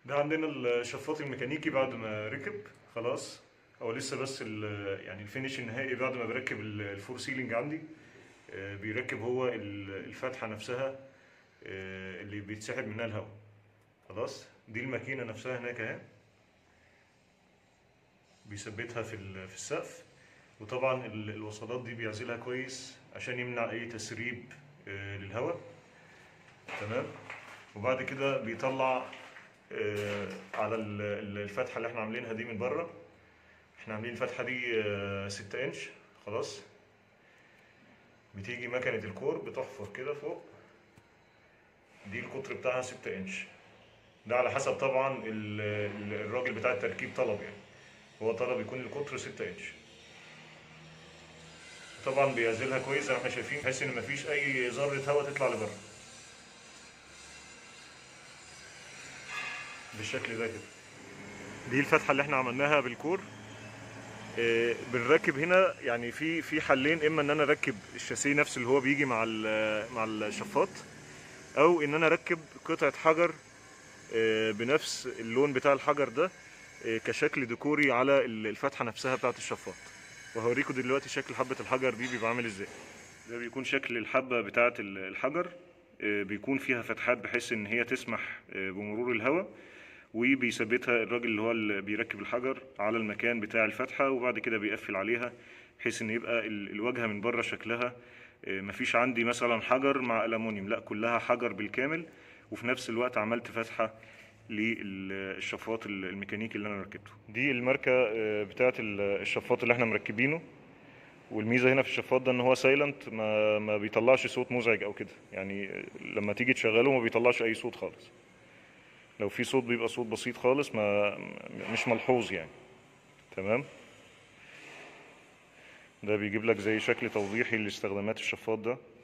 ده عندنا الشفاط الميكانيكي بعد ما ركب خلاص هو لسه بس ال- يعني الفينش النهائي بعد ما بركب ال- الفور سيلينج عندي آه، بيركب هو ال- الفتحة نفسها آه، اللي بيتسحب منها الهواء خلاص دي الماكينة نفسها هناك اهي بيثبتها في ال- في السقف وطبعا ال- الوصلات دي بيعزلها كويس عشان يمنع اي تسريب آه، للهواء تمام وبعد كده بيطلع آه، على ال- ال- الفتحة اللي احنا عاملينها دي من بره احنا عاملين الفتحة دي آه، ستة انش خلاص بتيجي مكنة الكور بتحفر كده فوق دي القطر بتاعها ستة انش ده على حسب طبعا ال- ال- الراجل بتاع التركيب طلب يعني هو طلب يكون القطر ستة انش طبعا بيعزلها كويس زي ما احنا شايفين بحيث ان مفيش اي ذرة هواء تطلع لبره بالشكل ده كده دي الفتحة اللي احنا عملناها بالكور آه، بنركب هنا يعني في في حلين اما ان انا اركب الشاسيه نفسه اللي هو بيجي مع ال- مع الشفاط او ان انا اركب قطعة حجر آه، بنفس اللون بتاع الحجر ده آه، كشكل ديكوري على ال- الفتحة نفسها بتاعة الشفاط وهوريكم دلوقتي شكل حبة الحجر دي بيبقى عامل ازاي ده بيكون شكل الحبة بتاعة ال- الحجر آه، بيكون فيها فتحات بحيث ان هي تسمح آه، بمرور الهواء وبيثبتها الراجل اللي هو اللي بيركب الحجر على المكان بتاع الفتحة وبعد كده بيقفل عليها بحيث ان يبقى ال- الواجهة من بره شكلها آه، مفيش عندي مثلا حجر مع ألمونيوم لا كلها حجر بالكامل وفي نفس الوقت عملت فتحة للشفاط ال- الميكانيكي اللي انا ركبته دي الماركة آه، بتاعة ال- الشفاط اللي احنا مركبينه والميزه هنا في الشفاط ده ان هو سايلنت ما ما بيطلعش صوت مزعج او كده يعني لما تيجي تشغله ما بيطلعش اي صوت خالص لو في صوت بيبقى صوت بسيط خالص ما مش ملحوظ يعني تمام ده بيجيب لك زي شكل توضيحي لاستخدامات الشفاط ده